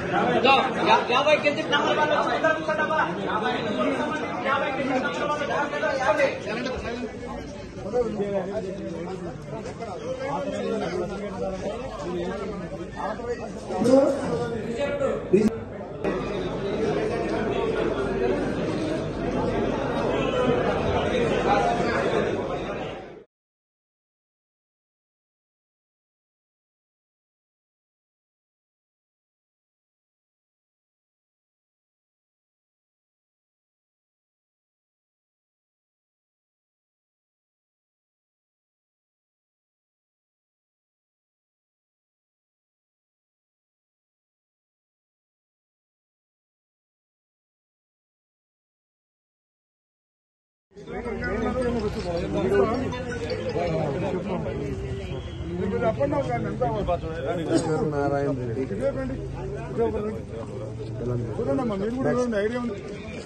ఇదో, యా- యాభై KG number వాళ్ళు వచ్చి ముందర కూర్చోండమ్మా. యాభై కేజీ నెంబర్ వాళ్ళు వచ్చి యాభై. నారాయణ రెడ్డి చూడండమ్మా మీరు కూడా చూడండి ఐడియా ఉంది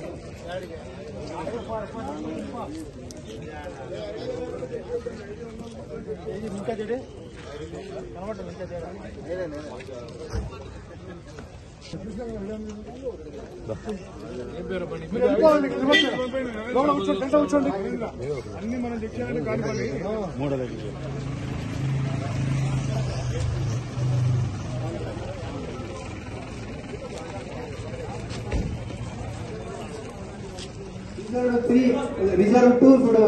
మీరు వెళ్ళిపోవాలి, వెళ్ళిపోండి. లోపల కూర్చోండి టెంట్ కూర్చోండి అన్ని మనం చెక్ చేయాలంటే కాని పని రిజర్వ్ త్రీ రిజర్వ్ టూ ఇప్పుడు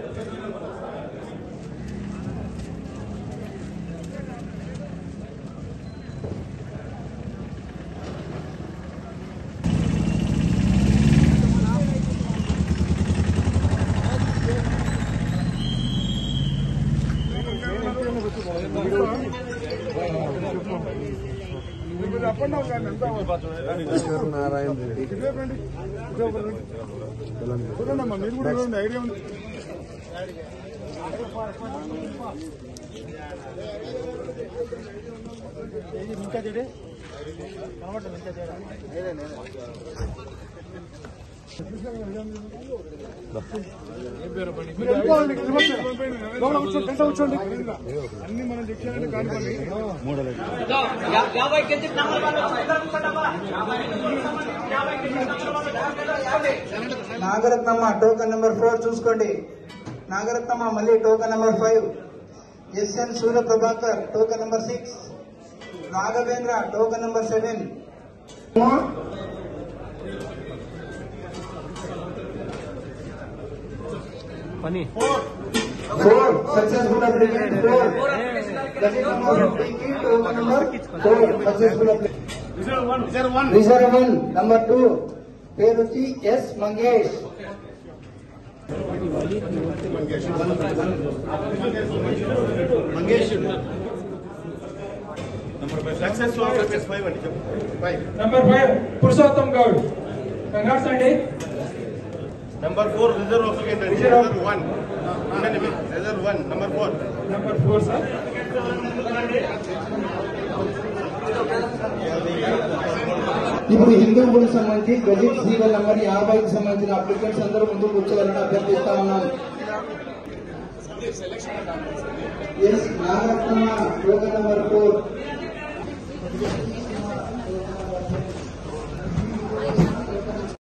మీరు అప్ అండ్ డౌన్ కానీ ఎంత నారాయణ రెడ్డి ఇటువైపండి. ఇటువైపండి. చూడండమ్మా మీరు కూడా చూడండి ఐడియా ఉంది మీరు వెళ్ళిపోవాలి, వెళ్ళిపోండి. లోపల కూర్చోండి టెంట్ కూర్చోండి అన్ని మనం చెక్ చేయాలంటే కాని పని ఇదో, యా- యాభై కేజీ నెంబర్ వాళ్ళు వచ్చి ముందర కూర్చోండమ్మా. యాభై కేజీ నెంబర్ వాళ్ళు వచ్చి యాభై. నాగరత్నమ్మ టోకన్ నెంబర్ ఫోర్ చూసుకోండి నాగరత్నమ్మ మళ్ళీ token number five SN Surya Prabhakar token number six Raghavendra token number seven పని four successful applicant four token number four successful reserve one number two పేరు వచ్చి S Mangesh number five Purushottam Goud congrats అండి number four reserve applicant reserve one reserve one number four number four sir ఇప్పుడు హిందూపులకు సంబంధించి gazette serial number యాభైకి సంబంధించిన applicants అందరూ ముందుకు కూర్చోవాలని అభ్యర్థిస్తా ఉన్నాం S Nagaratna token number four